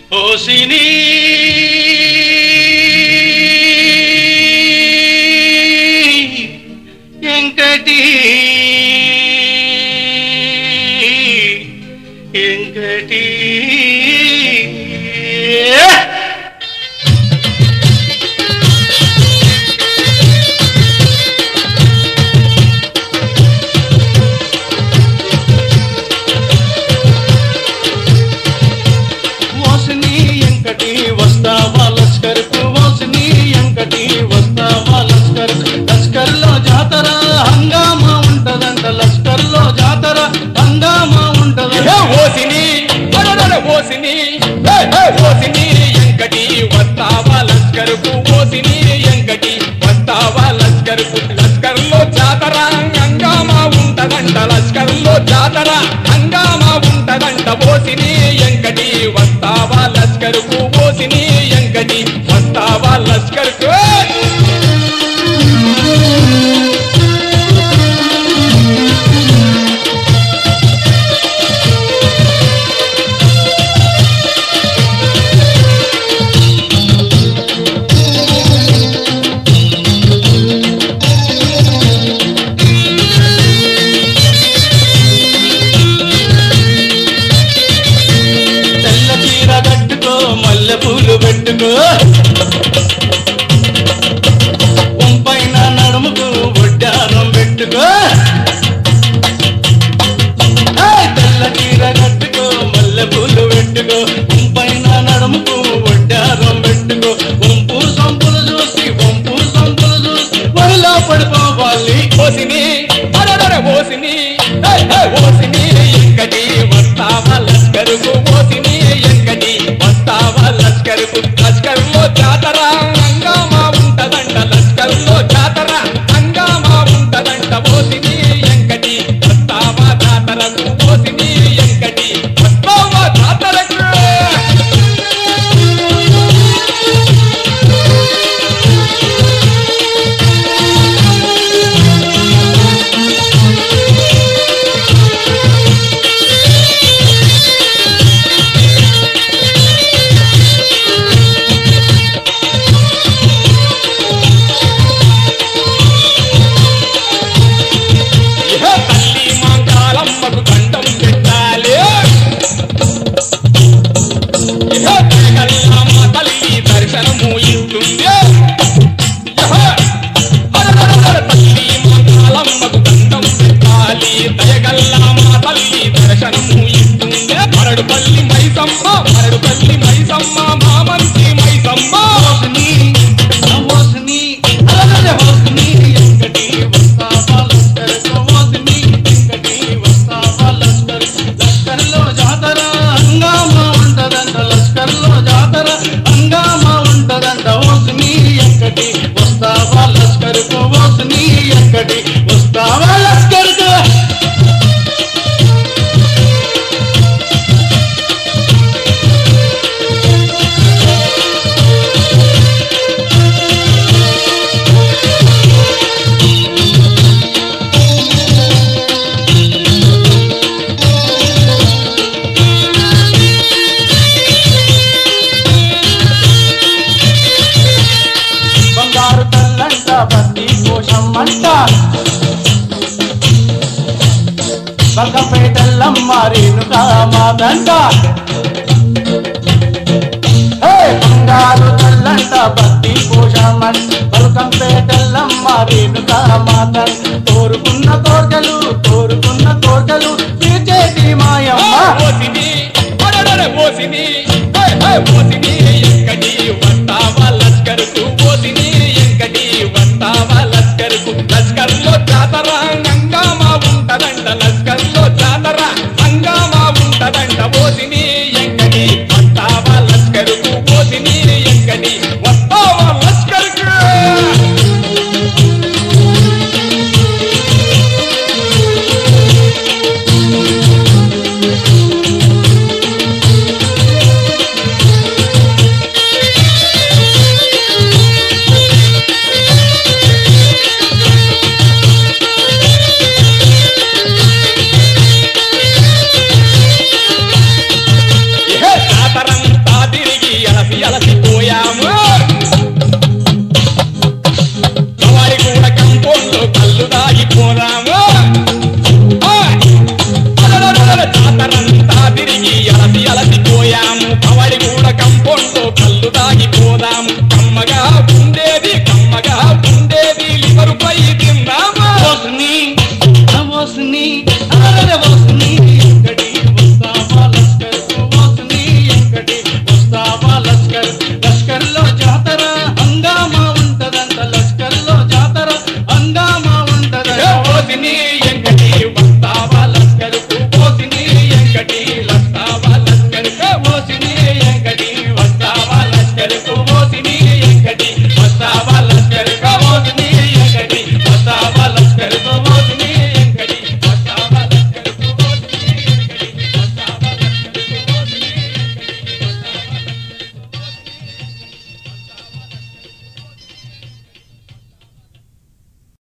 ఓసిని ఎంకటి ఎంకటి ఓసిని ఎంకటి వస్తావా లష్కర్కు ఓసిని ఎంకటి వస్తావా లష్కర్ లష్కర్లో జాతర హంగామా ఉంటదంట లష్కర్లో జాతర హంగామా ఉంటదంట ఏ ఓసిని అరరర ఓసిని ఏ, ఏ ఓసిని ఎంకటి వస్తావా లస్కరుకు ఓసిని ఎంకటి వస్తావా లస్కరుకు లస్కర్లో జాతర హంగామా ఉంటదంట లస్కర్లో జాతర హంగామా ఉంటదంట ఓసిని ఎంకటి వస్తావా లస్కరుకు ఓసిని ఎంకటి వస్తావా లస్కరుకు ఏయ్! తెల్ల చీర కట్టుకో మల్లె పూలు పెట్టుకో వంపైన నడుముకు ఒడ్డారం పెట్టుకో ఏయ్! తెల్ల చీర కట్టుకో మల్లె పూలు పెట్టుకో వంపైన నడుముకు ఒడ్డారం పెట్టుకో వంపు సొంపులు చూసి వంపు సొంపులు చూసి వరిలో పడిపోవాలి ఓసిని అరరర ఓసిని ఏయ్, ఏయ్, ఓసిని ఎంకటి వస్తావా లస్కరుకు ఓసిని ఎంకటి వస్తావా లస్కరుకు లస్కర్లో జాతర హంగామా ఉంటదంట లస్కర్లో జాతర హంగామా ఉంటదంట ఓసిని ఎంకటి వస్తావా జాతరకు ఓసిని ఎంకటి వస్తావా జాతరకు ఇహ తల్లి మాంకాలమ్మకు గండం పెట్టాలి ఇహ కనకల్లమ్మ తల్లి దర్శనము ఇస్తుంది ఇహ అరరరర తల్లి మాంకాలమ్మకు గండం పెట్టాలి దయగల్లమ్మ తల్లి దర్శనము ఇస్తుంది మరడుపల్లి మైసమ్మ మరడుపల్లి మైసమ్మ మామంచి మైసమ్మ ఓసిని ఓసిని అలలల ఓసిని ఎంకటి వస్తావా లష్కర్కు ఓసిని ఎంకటి వస్తావా లష్కర్ లష్కర్లో జాతర హంగామా ఉంటదంట లష్కర్లో జాతర హంగామా ఉంటదంట ఓసిని ఎంకటి వస్తావా లష్కర్కు ఓసిని ఎంకటి వస్తావా లష్కర్కు బంగారు తల్లంట బంది కోశమ్మంట బగ్గపేటల్లమ్మ రేణుకా మాదంట హే! బంగారు తల్లంట బంది కోశమ్మంట బల్కంపేటల్లమ్మ రేణుకా మాదంట కోరుకున్న కోర్కెలు కోరుకున్న కోర్కెలు తీర్చేటి మాయమ్మ ఓసిని అరరర ఓసిని హే, హే, ఓసిని ఎంకటి వస్తావా లస్కరుకు ఓసిని ఎంకటి వస్తావా లస్కరుకు లస్కర్లో జాతర హంగామా ఉంటదంట లస్కర్లో జాతర హంగామా ఉంటదంట ఓసిని ఎంకటి వస్తావా లస్కరుకు ఓసిని ఎంకటి వస్తావా లస్కరుకు ఓ అలసిపోయాము కవాడి కూడా కంపౌండ్లో కళ్ళు దాగిపోదాము జాతరంతా తిరిగి అలసి అలసిపోయాము కవాడి కూడా